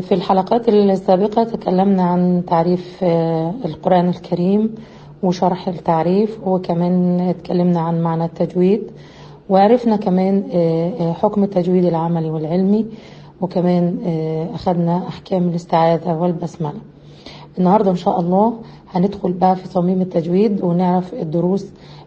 في الحلقات السابقة تكلمنا عن تعريف القرآن الكريم وشرح التعريف وكمان اتكلمنا عن معنى التجويد وعرفنا كمان حكم التجويد العملي والعلمي وكمان أخذنا أحكام الاستعاذة والبسملة النهاردة إن شاء الله هندخل بقى في صميم التجويد ونعرف الدروس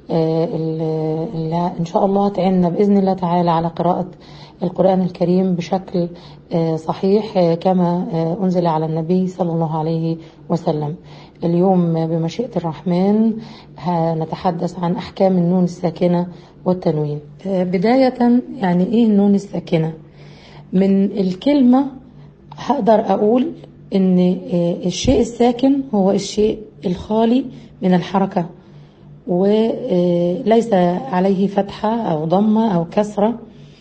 اللي إن شاء الله تعيننا بإذن الله تعالى على قراءة القرآن الكريم بشكل صحيح كما أنزل على النبي صلى الله عليه وسلم اليوم بمشيئة الرحمن هنتحدث عن أحكام النون الساكنة والتنوين بداية يعني إيه النون الساكنة من الكلمة هقدر أقول إن الشيء الساكن هو الشيء الخالي من الحركة وليس عليه فتحة أو ضمة أو كسرة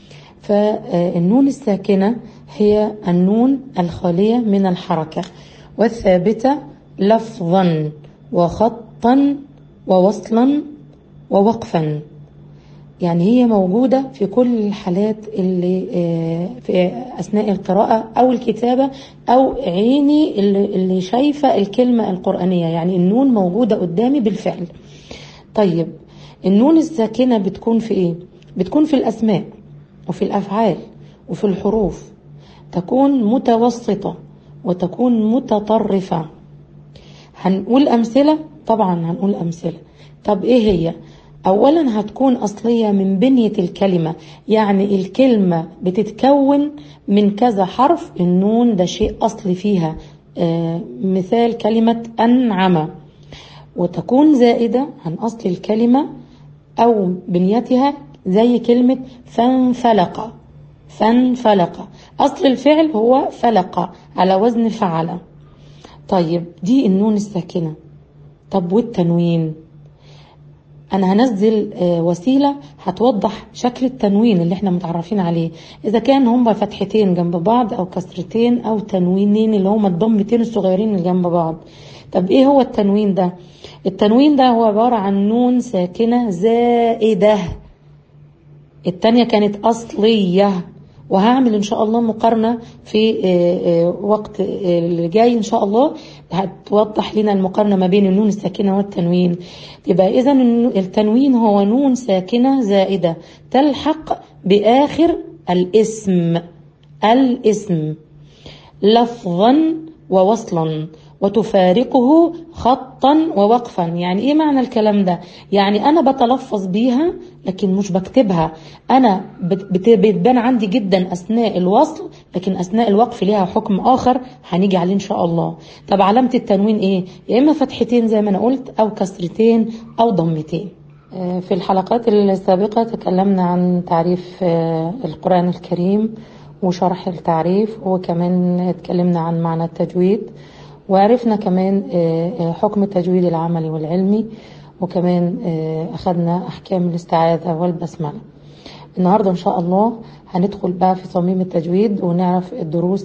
فالنون الساكنة هي النون الخالية من الحركة والثابتة لفظا وخطا ووصلا ووقفا يعني هي موجودة في كل الحالات اللي في أثناء القراءة أو الكتابة أو عيني اللي شايفة الكلمة القرآنية يعني النون موجودة قدامي بالفعل طيب النون الساكنة بتكون في إيه؟ بتكون في الأسماء وفي الأفعال وفي الحروف تكون متوسطة وتكون متطرفة هنقول أمثلة طبعا هنقول أمثلة طب إيه هي أولا هتكون أصلية من بنية الكلمة يعني الكلمة بتتكون من كذا حرف النون ده شيء أصلي فيها آه مثال كلمة أنعم وتكون زائدة عن أصل الكلمة أو بنيتها زي كلمة فانفلق فانفلق أصل الفعل هو فلق على وزن فعل طيب دي النون الساكنة طب والتنوين أنا هنزل وسيلة هتوضح شكل التنوين اللي احنا متعرفين عليه إذا كان هما فتحتين جنب بعض أو كسرتين أو تنوينين اللي هما الضمتين الصغيرين اللي جنب بعض طب إيه هو التنوين ده؟ التنوين ده هو عبارة عن نون ساكنة زائدة التانية كانت أصلية وهعمل إن شاء الله مقارنة في وقت اللي جاي إن شاء الله هتوضح لنا المقارنة ما بين النون الساكنة والتنوين يبقى إذا التنوين هو نون ساكنة زائدة تلحق بآخر الاسم الاسم لفظا ووصلا وتفارقه خطا ووقفا يعني ايه معنى الكلام ده يعني انا بتلفظ بيها لكن مش بكتبها انا بتبان عندي جدا اثناء الوصل لكن اثناء الوقف ليها حكم اخر هنيجي عليه ان شاء الله طب علامه التنوين ايه يا اما فتحتين زي ما انا قلت او كسرتين او ضمتين في الحلقات السابقه تكلمنا عن تعريف القران الكريم وشرح التعريف وكمان اتكلمنا عن معنى التجويد وعرفنا كمان حكم التجويد العملي والعلمي وكمان أخذنا أحكام الاستعاذة والبسملة النهاردة إن شاء الله هندخل بقى في صميم التجويد ونعرف الدروس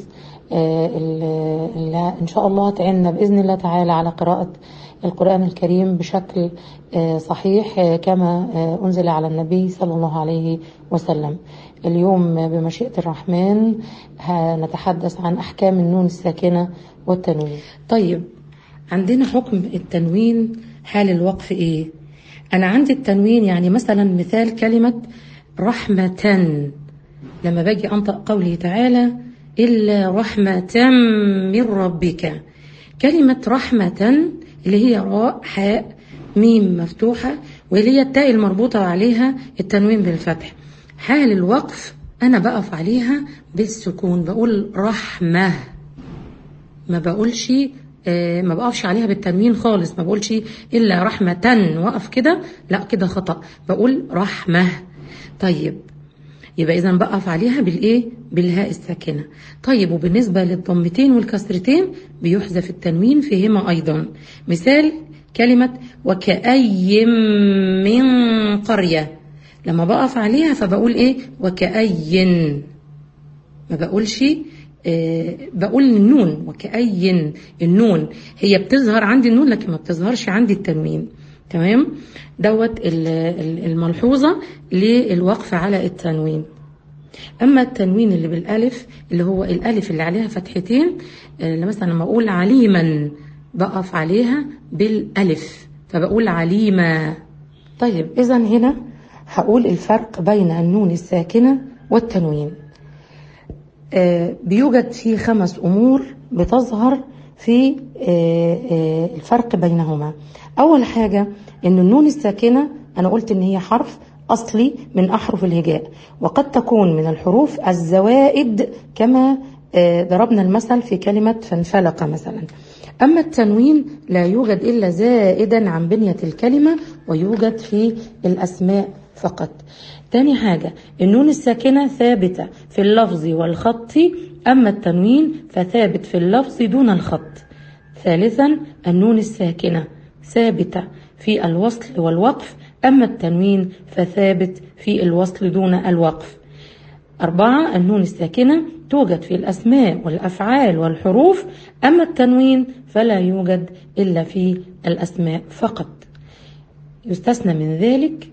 اللي إن شاء الله تعيننا بإذن الله تعالى على قراءة القرآن الكريم بشكل صحيح كما أنزل على النبي صلى الله عليه وسلم اليوم بمشيئة الرحمن هنتحدث عن أحكام النون الساكنة والتنوين طيب عندنا حكم التنوين حال الوقف إيه أنا عندي التنوين يعني مثلا مثال كلمة رحمة لما باجي أنطق قوله تعالى إلا رحمة من ربك كلمة رحمة اللي هي راء حاء ميم مفتوحة واللي هي التاء المربوطة عليها التنوين بالفتح حال الوقف أنا بقف عليها بالسكون بقول رحمة ما بقولش آه ما بقفش عليها بالتنوين خالص ما بقولش إلا رحمة وقف كده لا كده خطأ بقول رحمة طيب يبقى إذا بقف عليها بالإيه بالهاء الساكنة طيب وبالنسبة للضمتين والكسرتين بيحذف التنوين فيهما أيضا مثال كلمة وكأي من قرية لما بقف عليها فبقول ايه وكأي ما بقولش آه بقول النون وكأي النون هي بتظهر عندي النون لكن ما بتظهرش عندي التنوين تمام دوت الملحوظة للوقف على التنوين أما التنوين اللي بالألف اللي هو الألف اللي عليها فتحتين اللي مثلا لما أقول عليما بقف عليها بالألف فبقول عليما طيب إذا هنا هقول الفرق بين النون الساكنة والتنوين آه بيوجد فيه خمس أمور بتظهر في آه آه الفرق بينهما أول حاجة أن النون الساكنة أنا قلت أن هي حرف أصلي من أحرف الهجاء وقد تكون من الحروف الزوائد كما ضربنا المثل في كلمة فانفلق مثلا أما التنوين لا يوجد إلا زائدا عن بنية الكلمة ويوجد في الأسماء فقط تاني حاجة النون الساكنة ثابتة في اللفظ والخط أما التنوين فثابت في اللفظ دون الخط ثالثا النون الساكنة ثابتة في الوصل والوقف أما التنوين فثابت في الوصل دون الوقف أربعة النون الساكنة توجد في الأسماء والأفعال والحروف أما التنوين فلا يوجد إلا في الأسماء فقط يستثنى من ذلك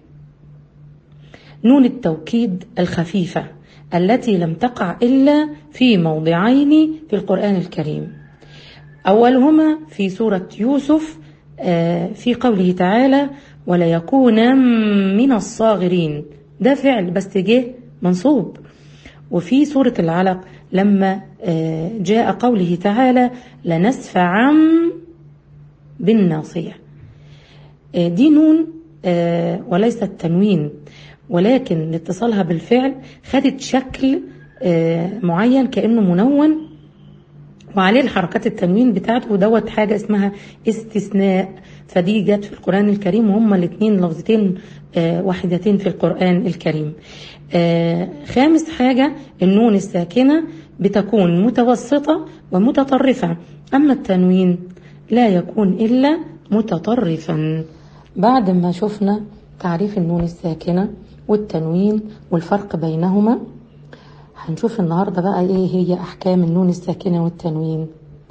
نون التوكيد الخفيفة التي لم تقع إلا في موضعين في القرآن الكريم أولهما في سورة يوسف في قوله تعالى وليكون من الصاغرين ده فعل بس جه منصوب وفي سورة العلق لما جاء قوله تعالى لنسفعا بالناصية دي نون وليست تنوين ولكن لاتصالها بالفعل خدت شكل معين كأنه منون وعليه الحركات التنوين بتاعته دوت حاجة اسمها استثناء فدي جت في القرآن الكريم وهما الاثنين لفظتين واحدتين في القرآن الكريم خامس حاجة النون الساكنة بتكون متوسطة ومتطرفة أما التنوين لا يكون إلا متطرفا بعد ما شفنا تعريف النون الساكنة والتنوين والفرق بينهما هنشوف النهاردة بقى ايه هي أحكام النون الساكنة والتنوين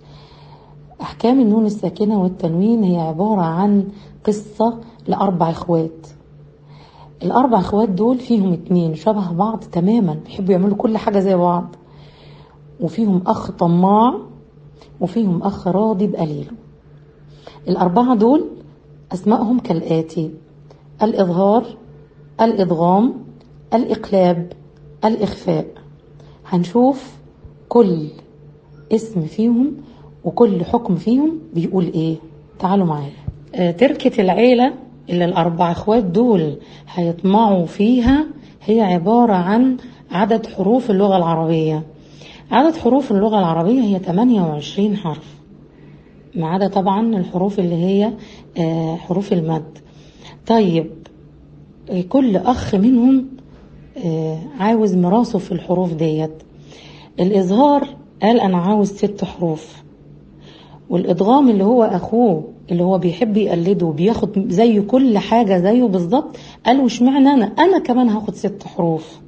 أحكام النون الساكنة والتنوين هي عبارة عن قصة لأربع إخوات الأربع إخوات دول فيهم اتنين شبه بعض تماما بيحبوا يعملوا كل حاجة زي بعض وفيهم أخ طماع وفيهم أخ راضي بقليله الأربعة دول أسمائهم كالآتي الإظهار الإدغام الإقلاب الإخفاء هنشوف كل اسم فيهم وكل حكم فيهم بيقول ايه تعالوا معايا آه تركة العيلة اللي الأربع اخوات دول هيطمعوا فيها هي عبارة عن عدد حروف اللغة العربية عدد حروف اللغة العربية هي 28 حرف ما عدا طبعا الحروف اللي هي آه حروف المد طيب كل أخ منهم آه عاوز مراسه في الحروف ديت الإظهار قال أنا عاوز ست حروف والإدغام اللي هو أخوه اللي هو بيحب يقلده وبياخد زيه كل حاجة زيه بالظبط قال واشمعنى أنا أنا كمان هاخد ست حروف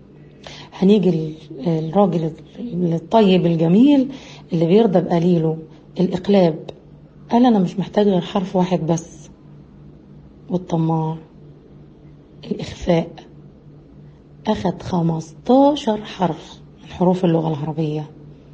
هنيجي الراجل الطيب الجميل اللي بيرضى بقليله الإقلاب قال أنا مش محتاج غير حرف واحد بس والطماع الإخفاء أخد خمستاشر حرف من حروف اللغة العربية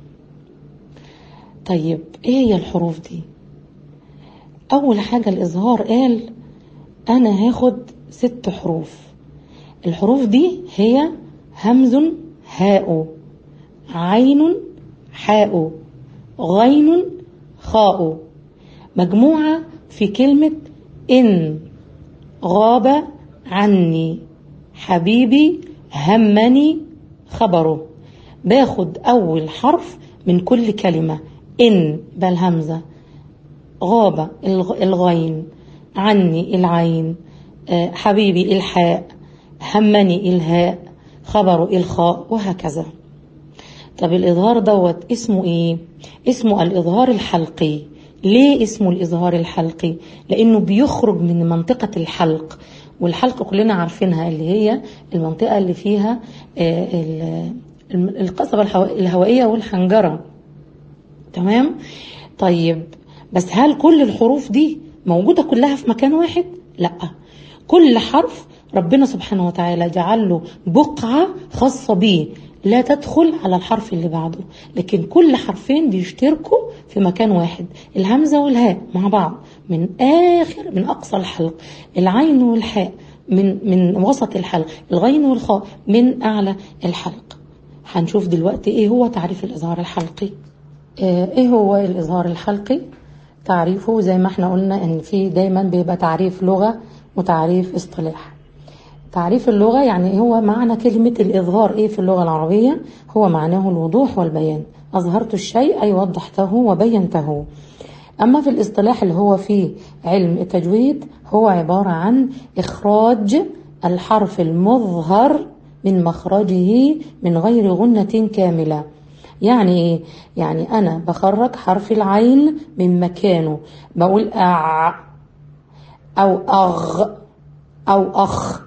طيب ايه هي الحروف دي اول حاجة الاظهار قال انا هاخد ست حروف الحروف دي هي همز هاء عين حاء غين خاء مجموعة في كلمة إن غاب عني حبيبي همني خبره باخد أول حرف من كل كلمة إن بالهمزة غاب الغين عني العين حبيبي الحاء همني الهاء خبر الخاء وهكذا طب الإظهار دوت اسمه إيه؟ اسمه الإظهار الحلقي ليه اسمه الإظهار الحلقي؟ لأنه بيخرج من منطقة الحلق والحلق كلنا عارفينها اللي هي المنطقة اللي فيها القصبة الهوائية والحنجرة تمام طيب بس هل كل الحروف دي موجودة كلها في مكان واحد لا كل حرف ربنا سبحانه وتعالى جعل له بقعة خاصة بيه لا تدخل على الحرف اللي بعده لكن كل حرفين بيشتركوا في مكان واحد الهمزة والهاء مع بعض من آخر من أقصى الحلق العين والحاء من من وسط الحلق الغين والخاء من أعلى الحلق هنشوف دلوقتي إيه هو تعريف الإظهار الحلقي آه، إيه هو الإظهار الحلقي تعريفه زي ما احنا قلنا ان في دايما بيبقى تعريف لغة وتعريف اصطلاح تعريف اللغة يعني هو معنى كلمة الإظهار إيه في اللغة العربية هو معناه الوضوح والبيان أظهرت الشيء أي وضحته وبينته أما في الاصطلاح اللي هو في علم التجويد هو عبارة عن إخراج الحرف المظهر من مخرجه من غير غنة كاملة يعني ايه يعني انا بخرج حرف العين من مكانه بقول اع او اغ او اخ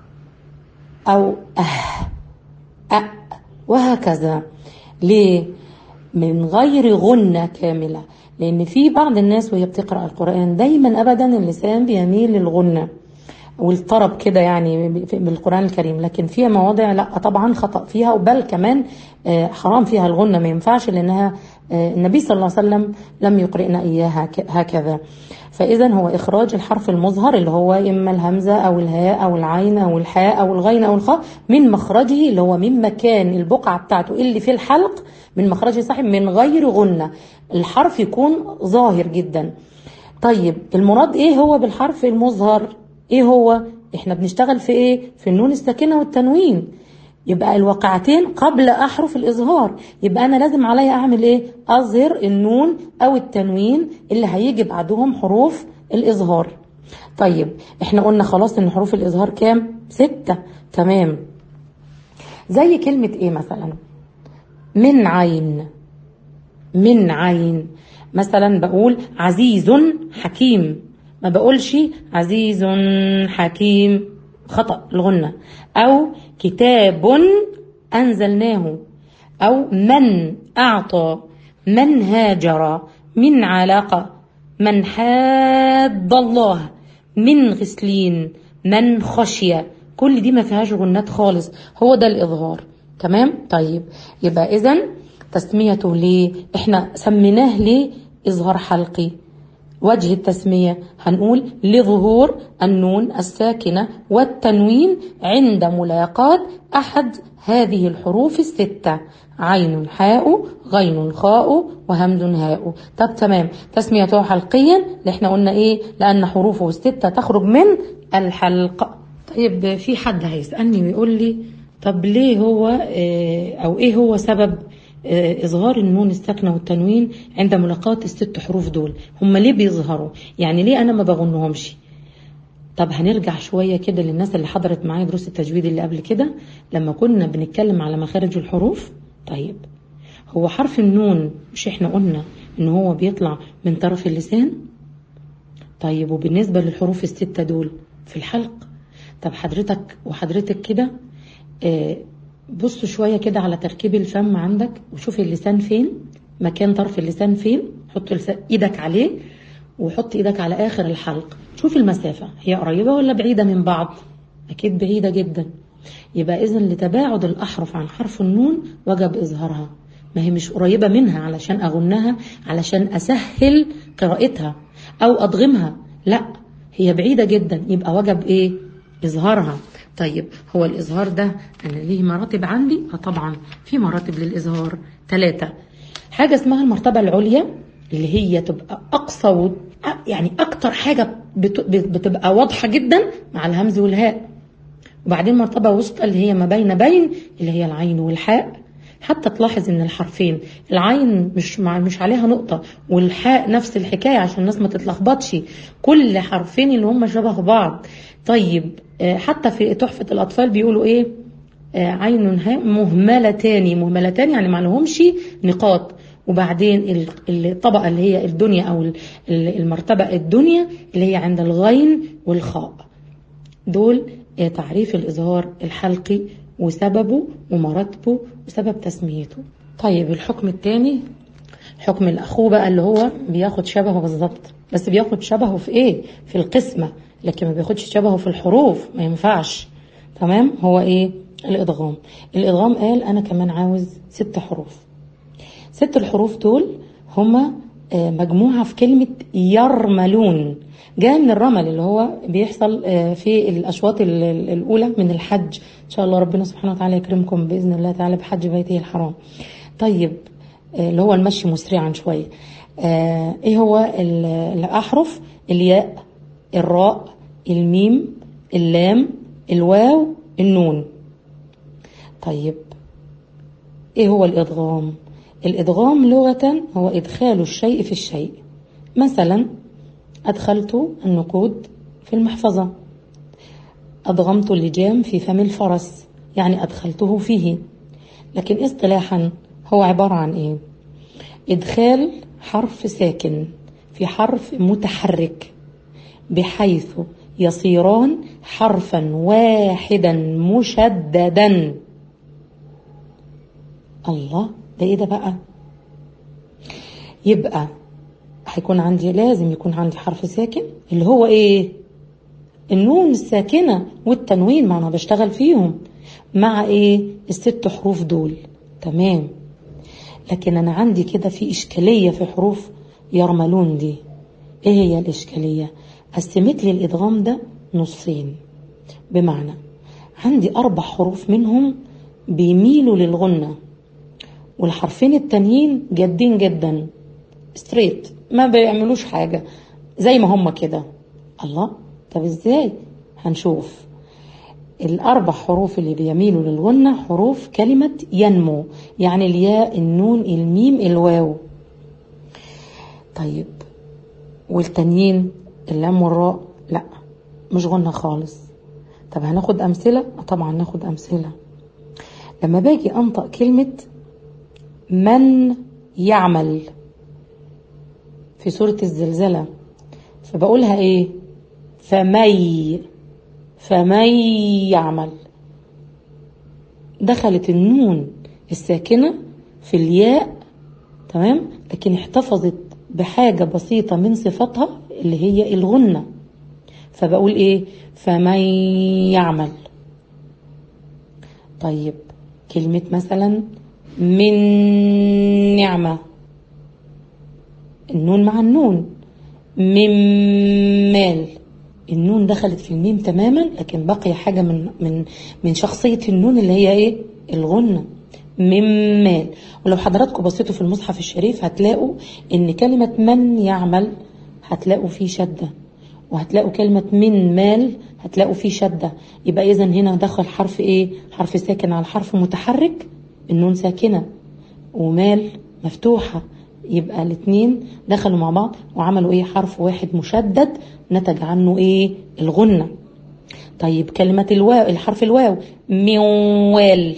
او اه أ وهكذا ليه من غير غنة كاملة لأن في بعض الناس وهي بتقرأ القرآن دايما أبدا اللسان بيميل للغنة والطرب كده يعني بالقرآن الكريم لكن فيها مواضع لا طبعا خطأ فيها وبل كمان آه، حرام فيها الغنة ما ينفعش لأنها آه، النبي صلى الله عليه وسلم لم يقرئنا إياها هكذا فإذا هو إخراج الحرف المظهر اللي هو إما الهمزة أو الهاء أو العين أو الحاء أو الغين أو الخاء من مخرجه اللي هو من مكان البقعة بتاعته اللي في الحلق من مخرجه صحيح من غير غنة الحرف يكون ظاهر جدا طيب المراد إيه هو بالحرف المظهر ايه هو احنا بنشتغل في ايه في النون الساكنه والتنوين يبقى الواقعتين قبل احرف الاظهار يبقى انا لازم عليا اعمل ايه اظهر النون او التنوين اللي هيجي بعدهم حروف الاظهار طيب احنا قلنا خلاص ان حروف الاظهار كام ستة تمام زي كلمة ايه مثلا من عين من عين مثلا بقول عزيز حكيم ما بقولش عزيز حكيم خطأ الغنة أو كتاب أنزلناه أو من أعطى من هاجر من علاقة من حاد الله من غسلين من خشية كل دي ما فيهاش غنات خالص هو ده الإظهار تمام طيب يبقى إذن تسميته ليه احنا سميناه ليه إظهار حلقي وجه التسمية هنقول لظهور النون الساكنة والتنوين عند ملاقاة أحد هذه الحروف الستة عين حاء غين خاء وهمز هاء طب تمام تسميته حلقيا اللي احنا قلنا ايه لأن حروفه الستة تخرج من الحلق طيب في حد هيسألني ويقول لي طب ليه هو اه أو ايه هو سبب آه، إظهار النون الساكنة والتنوين عند ملاقاة الست حروف دول هم ليه بيظهروا يعني ليه أنا ما بغنهمش طب هنرجع شوية كده للناس اللي حضرت معايا دروس التجويد اللي قبل كده لما كنا بنتكلم على مخارج الحروف طيب هو حرف النون مش احنا قلنا ان هو بيطلع من طرف اللسان طيب وبالنسبة للحروف الستة دول في الحلق طب حضرتك وحضرتك كده آه، بص شوية كده على تركيب الفم عندك وشوف اللسان فين مكان طرف اللسان فين حط ايدك عليه وحط ايدك على اخر الحلق شوف المسافة هي قريبة ولا بعيدة من بعض اكيد بعيدة جدا يبقى اذا لتباعد الاحرف عن حرف النون وجب اظهارها ما هي مش قريبة منها علشان اغنها علشان اسهل قراءتها او اضغمها لا هي بعيدة جدا يبقى وجب ايه اظهارها طيب هو الإظهار ده أنا ليه مراتب عندي؟ آه طبعا في مراتب للإظهار ثلاثة حاجة اسمها المرتبة العليا اللي هي تبقى أقصى و... يعني أكتر حاجة بتبقى واضحة جدا مع الهمز والهاء وبعدين مرتبة وسطى اللي هي ما بين بين اللي هي العين والحاء حتى تلاحظ ان الحرفين العين مش مع مش عليها نقطة والحاء نفس الحكاية عشان الناس ما تتلخبطش كل حرفين اللي هم شبه بعض طيب آه، حتى في تحفة الأطفال بيقولوا إيه آه، عين مهملتان مهملتان يعني ما لهمش نقاط وبعدين الطبقة اللي هي الدنيا أو المرتبة الدنيا اللي هي عند الغين والخاء دول آه، تعريف الإظهار الحلقي وسببه ومراتبه وسبب تسميته طيب الحكم الثاني حكم الأخوه بقى اللي هو بياخد شبهه بالظبط بس بياخد شبهه في ايه في القسمة لكن ما بياخدش شبهه في الحروف ما ينفعش تمام هو ايه الادغام الادغام قال انا كمان عاوز ست حروف ست الحروف دول هما آه، مجموعة في كلمة يرملون جاء من الرمل اللي هو بيحصل آه، في الأشواط ال- ال- الأولى من الحج إن شاء الله ربنا سبحانه وتعالى يكرمكم بإذن الله تعالى بحج بيته الحرام طيب آه، اللي هو المشي مسرعا شوية آه، ايه هو ال- الأحرف الياء الراء الميم اللام الواو النون طيب ايه هو الادغام الادغام لغة هو ادخال الشيء في الشيء مثلا ادخلت النقود في المحفظة ادغمت اللجام في فم الفرس يعني ادخلته فيه لكن اصطلاحا هو عبارة عن ايه ادخال حرف ساكن في حرف متحرك بحيث يصيران حرفا واحدا مشددا الله ده ايه ده بقى يبقى هيكون عندي لازم يكون عندي حرف ساكن اللي هو ايه النون الساكنة والتنوين ما انا بشتغل فيهم مع ايه الست حروف دول تمام لكن انا عندي كده في اشكالية في حروف يرملون دي ايه هي الاشكالية قسمت لي الادغام ده نصين بمعنى عندي اربع حروف منهم بيميلوا للغنه والحرفين التانيين جادين جدا ستريت ما بيعملوش حاجة زي ما هم كده الله طب ازاي هنشوف الأربع حروف اللي بيميلوا للغنة حروف كلمة ينمو يعني الياء النون الميم الواو طيب والتانيين اللام والراء لا مش غنة خالص طب هناخد أمثلة طبعا ناخد أمثلة لما باجي أنطق كلمة من يعمل في سورة الزلزلة فبقولها ايه فمي فمي يعمل دخلت النون الساكنة في الياء تمام لكن احتفظت بحاجة بسيطة من صفتها اللي هي الغنة فبقول ايه فمن يعمل طيب كلمة مثلا من نعمة النون مع النون من مال النون دخلت في الميم تماما لكن بقي حاجة من من من شخصية النون اللي هي ايه الغنة من مال ولو حضراتكم بصيتوا في المصحف الشريف هتلاقوا ان كلمة من يعمل هتلاقوا فيه شدة وهتلاقوا كلمة من مال هتلاقوا فيه شدة يبقى إذا هنا دخل حرف إيه حرف ساكن على حرف متحرك النون ساكنة ومال مفتوحة يبقى الاثنين دخلوا مع بعض وعملوا ايه حرف واحد مشدد نتج عنه ايه الغنة طيب كلمة الواو الحرف الواو موال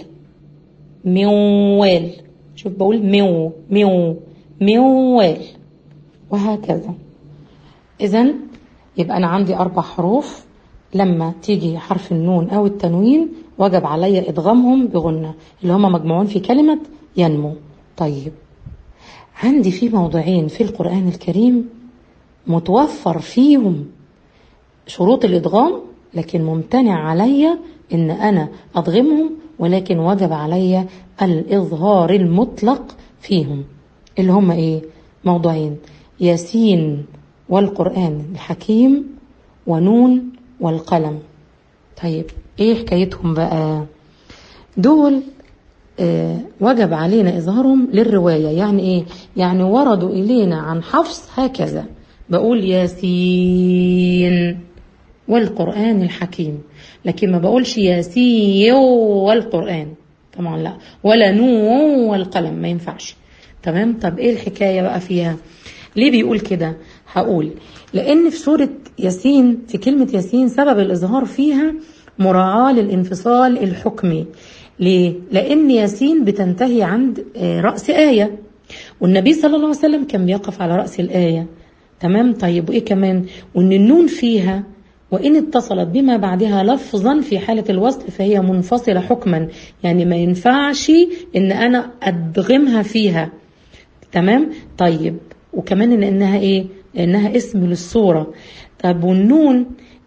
موال شوف بقول ميو ميو موال وهكذا اذا يبقى انا عندي اربع حروف لما تيجي حرف النون او التنوين وجب علي ادغامهم بغنة اللي هما مجموعون في كلمة ينمو طيب عندي في موضوعين في القرآن الكريم متوفر فيهم شروط الإدغام لكن ممتنع علي إن أنا أضغمهم ولكن وجب علي الإظهار المطلق فيهم اللي هم إيه موضوعين ياسين والقرآن الحكيم ونون والقلم طيب إيه حكايتهم بقى دول آه وجب علينا إظهارهم للرواية يعني إيه يعني وردوا إلينا عن حفص هكذا بقول ياسين والقرآن الحكيم لكن ما بقولش ياسين والقرآن طبعا لا ولا نون والقلم ما ينفعش تمام طب ايه الحكاية بقى فيها ليه بيقول كده هقول لان في سورة ياسين في كلمة ياسين سبب الإظهار فيها مراعاة للانفصال الحكمي ليه؟ لأن ياسين بتنتهي عند رأس آية والنبي صلى الله عليه وسلم كان بيقف على رأس الآية تمام طيب وإيه كمان وإن النون فيها وإن اتصلت بما بعدها لفظا في حالة الوصل فهي منفصلة حكما يعني ما ينفعش إن أنا أدغمها فيها تمام طيب وكمان إن إنها إيه إنها اسم للصورة طب والنون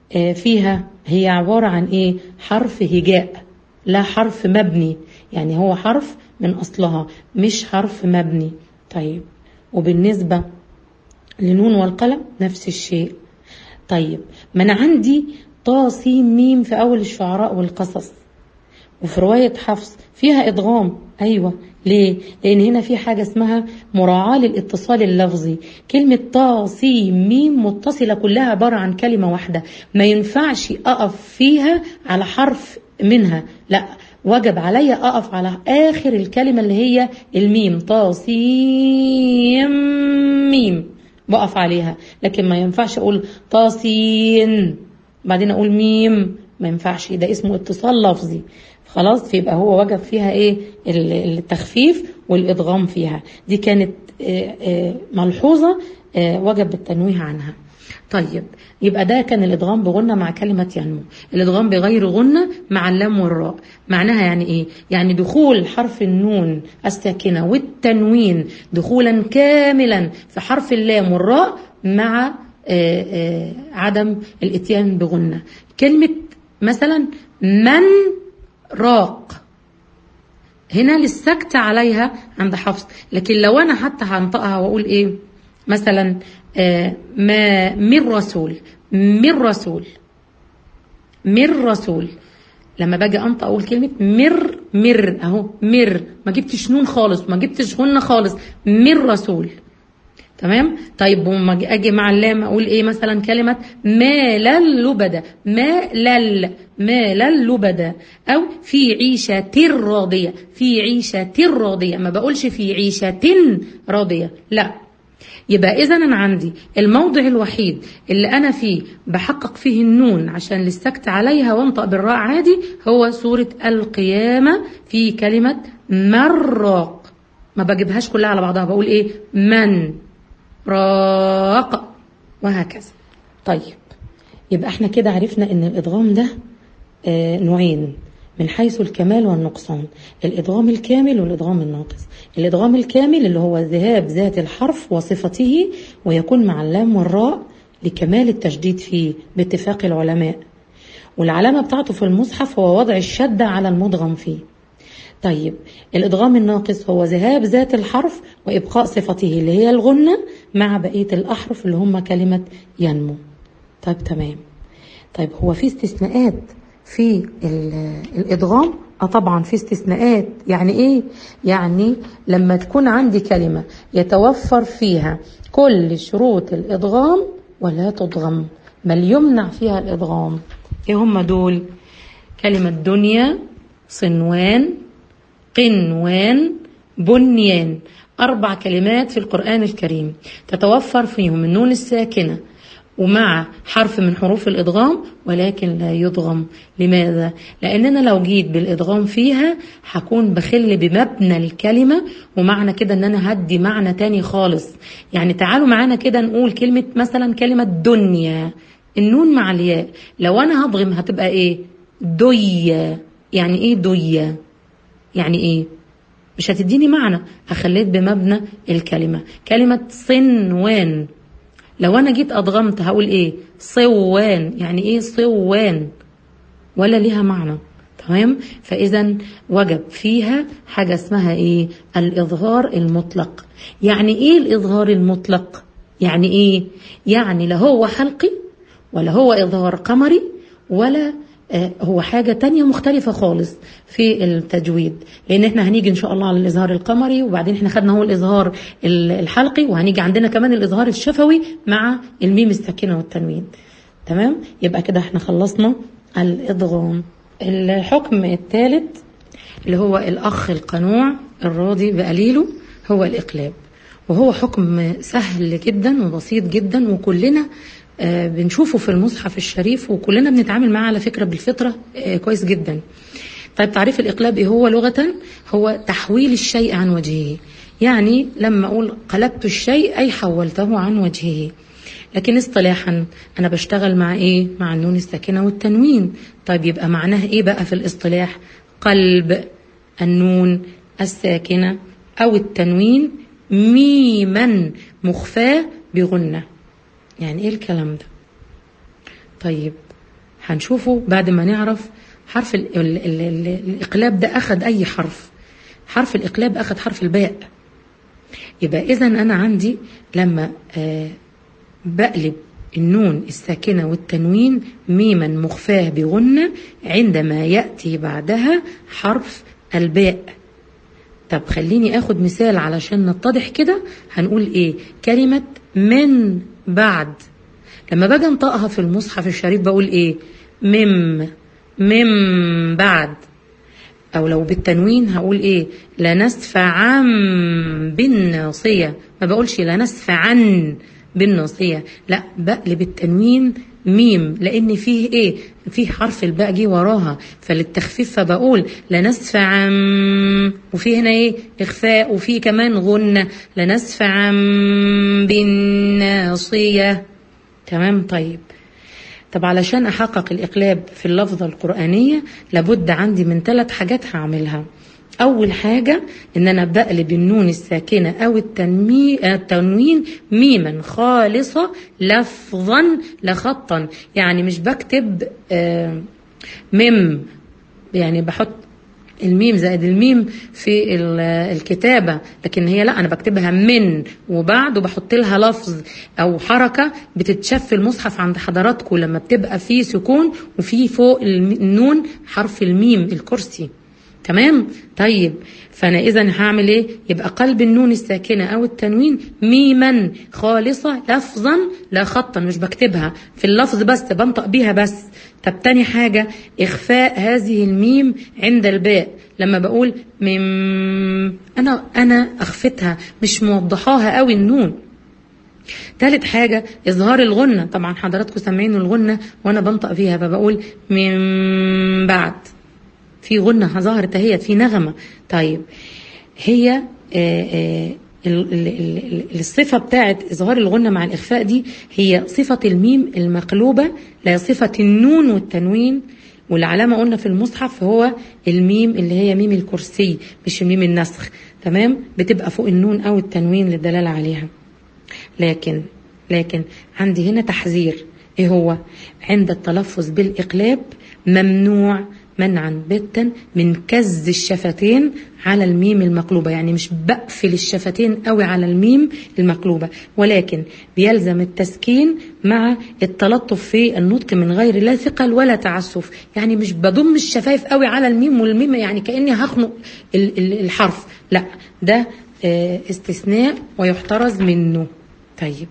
آه، فيها هي عبارة عن ايه حرف هجاء لا حرف مبني يعني هو حرف من اصلها مش حرف مبني طيب وبالنسبة لنون والقلم نفس الشيء طيب ما انا عندي طا سين ميم في اول الشعراء والقصص وفي رواية حفص فيها ادغام ايوه ليه لان هنا في حاجة اسمها مراعاة للاتصال اللفظي كلمة طا سين ميم متصلة كلها عبارة عن كلمة واحدة ما ينفعش اقف فيها على حرف منها لا وجب عليا اقف على اخر الكلمة اللي هي الميم طا سين ميم بقف عليها لكن ما ينفعش اقول طاسين بعدين اقول ميم ما ينفعش ده اسمه اتصال لفظي خلاص فيبقى هو وجب فيها ايه ال- التخفيف والادغام فيها دي كانت آه، آه، ملحوظة آه، وجب التنويه عنها طيب يبقى ده كان الادغام بغنة مع كلمة ينمو الادغام بغير غنة مع اللام والراء معناها يعني ايه يعني دخول حرف النون الساكنة والتنوين دخولا كاملا في حرف اللام والراء مع آه، آه، عدم الاتيان بغنة كلمة مثلا من راق هنا للسكت عليها عند حفص لكن لو انا حتى هنطقها واقول ايه مثلا آه، ما من رسول من رسول من رسول لما باجي انطق اقول كلمه مر مر اهو مر ما جبتش نون خالص ما جبتش غنه خالص من رسول تمام طيب وما أجي- اجي مع اللام اقول ايه مثلا كلمه ما للبدا ما لل ما للبدا او في عيشه راضيه في عيشه راضيه ما بقولش في عيشه راضيه لا يبقى اذا انا عندي الموضع الوحيد اللي انا فيه بحقق فيه النون عشان للسكت عليها وانطق بالراء عادي هو سوره القيامه في كلمه مراق ما بجيبهاش كلها على بعضها بقول ايه من راق وهكذا طيب يبقى احنا كده عرفنا ان الادغام ده آه، نوعين من حيث الكمال والنقصان الادغام الكامل والادغام الناقص الادغام الكامل اللي هو ذهاب ذات الحرف وصفته ويكون مع اللام والراء لكمال التشديد فيه باتفاق العلماء والعلامة بتاعته في المصحف هو وضع الشدة على المدغم فيه طيب الادغام الناقص هو ذهاب ذات الحرف وابقاء صفته اللي هي الغنة مع بقية الاحرف اللي هم كلمة ينمو طيب تمام طيب هو في استثناءات في ال- الادغام اه طبعا في استثناءات يعني ايه يعني لما تكون عندي كلمة يتوفر فيها كل شروط الادغام ولا تضغم بل يمنع فيها الادغام ايه هم دول كلمة دنيا صنوان قنوان بنيان أربع كلمات في القرآن الكريم تتوفر فيهم النون الساكنة ومع حرف من حروف الإدغام ولكن لا يضغم لماذا؟ لأننا لو جيت بالإدغام فيها هكون بخل بمبنى الكلمة ومعنى كده أن أنا هدي معنى تاني خالص يعني تعالوا معانا كده نقول كلمة مثلا كلمة دنيا النون مع الياء لو أنا هضغم هتبقى إيه؟ دية يعني إيه دية؟ يعني ايه مش هتديني معنى اخليت بمبنى الكلمة كلمة صنوان لو انا جيت ادغمت هقول ايه صوان يعني ايه صوان ولا ليها معنى تمام فاذا وجب فيها حاجة اسمها ايه الاظهار المطلق يعني ايه الاظهار المطلق يعني ايه يعني لا هو حلقي ولا هو اظهار قمري ولا آه، هو حاجة تانية مختلفة خالص في التجويد لأن احنا هنيجي إن شاء الله على الإظهار القمري وبعدين احنا خدنا هو الإظهار ال- الحلقي وهنيجي عندنا كمان الإظهار الشفوي مع الميم الساكنة والتنوين تمام يبقى كده احنا خلصنا الإدغام الحكم الثالث اللي هو الأخ القنوع الراضي بقليله هو الإقلاب وهو حكم سهل جدا وبسيط جدا وكلنا آه، بنشوفه في المصحف الشريف وكلنا بنتعامل معاه على فكرة بالفطرة آه، كويس جدا طيب تعريف الإقلاب إيه هو لغة هو تحويل الشيء عن وجهه يعني لما أقول قلبت الشيء أي حولته عن وجهه لكن اصطلاحا أنا بشتغل مع إيه مع النون الساكنة والتنوين طيب يبقى معناه إيه بقى في الاصطلاح قلب النون الساكنة أو التنوين ميما مخفاة بغنة يعني ايه الكلام ده طيب هنشوفه بعد ما نعرف حرف ال ال ال ال الإقلاب ده أخد أي حرف حرف الإقلاب أخد حرف الباء يبقى إذا أنا عندي لما آه بقلب النون الساكنة والتنوين ميما مخفاه بغنة عندما يأتي بعدها حرف الباء طب خليني اخد مثال علشان نتضح كده هنقول ايه كلمة من بعد لما باجي انطقها في المصحف الشريف بقول ايه مم من بعد او لو بالتنوين هقول ايه لنسفعا بالناصية ما بقولش لنسفعا بالناصية لا بقلب التنوين ميم لان فيه ايه فيه حرف الباء جه وراها فللتخفيف فبقول لنسفعا وفي هنا ايه اخفاء وفي كمان غنة لنسفعا بالناصية تمام طيب طب علشان احقق الاقلاب في اللفظة القرآنية لابد عندي من ثلاث حاجات هعملها أول حاجة إن أنا بقلب النون الساكنة أو التنمي... التنوين ميما خالصة لفظا لا خطا يعني مش بكتب آه مم يعني بحط الميم زائد الميم في الكتابة لكن هي لا أنا بكتبها من وبعد وبحط لها لفظ أو حركة بتتشاف في المصحف عند حضراتكم لما بتبقى فيه سكون وفي فوق النون حرف الميم الكرسي تمام طيب فانا اذا هعمل ايه يبقى قلب النون الساكنه او التنوين ميما خالصه لفظا لا خطا مش بكتبها في اللفظ بس بنطق بيها بس طب تاني حاجة إخفاء هذه الميم عند الباء لما بقول مم أنا أنا أخفتها مش موضحاها قوي النون ثالث حاجة إظهار الغنة طبعا حضراتكم سامعين الغنة وأنا بنطق فيها فبقول من بعد في غنة ظهرت اهي في نغمة طيب هي آآ آآ الصفة بتاعت إظهار الغنة مع الإخفاء دي هي صفة الميم المقلوبة لا صفة النون والتنوين والعلامة قلنا في المصحف هو الميم اللي هي ميم الكرسي مش ميم النسخ تمام بتبقى فوق النون أو التنوين للدلالة عليها لكن لكن عندي هنا تحذير ايه هو عند التلفظ بالإقلاب ممنوع منعا باتا من كز الشفتين على الميم المقلوبة يعني مش بقفل الشفتين قوي على الميم المقلوبة ولكن بيلزم التسكين مع التلطف في النطق من غير لا ثقل ولا تعسف يعني مش بضم الشفايف قوي على الميم والميم يعني كأني هخنق الحرف لا ده استثناء ويحترز منه طيب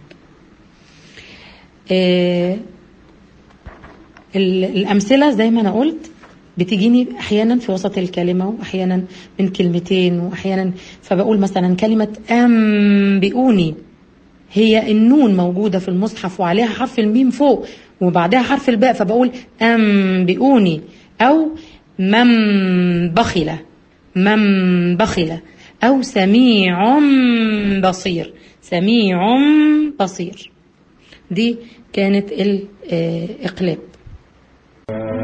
الأمثلة زي ما أنا قلت بتجيني احيانا في وسط الكلمه واحيانا من كلمتين واحيانا فبقول مثلا كلمه انبئوني هي النون موجوده في المصحف وعليها حرف الميم فوق وبعدها حرف الباء فبقول انبئوني او من بخل من بخل او سميع بصير سميع بصير دي كانت الاقلاب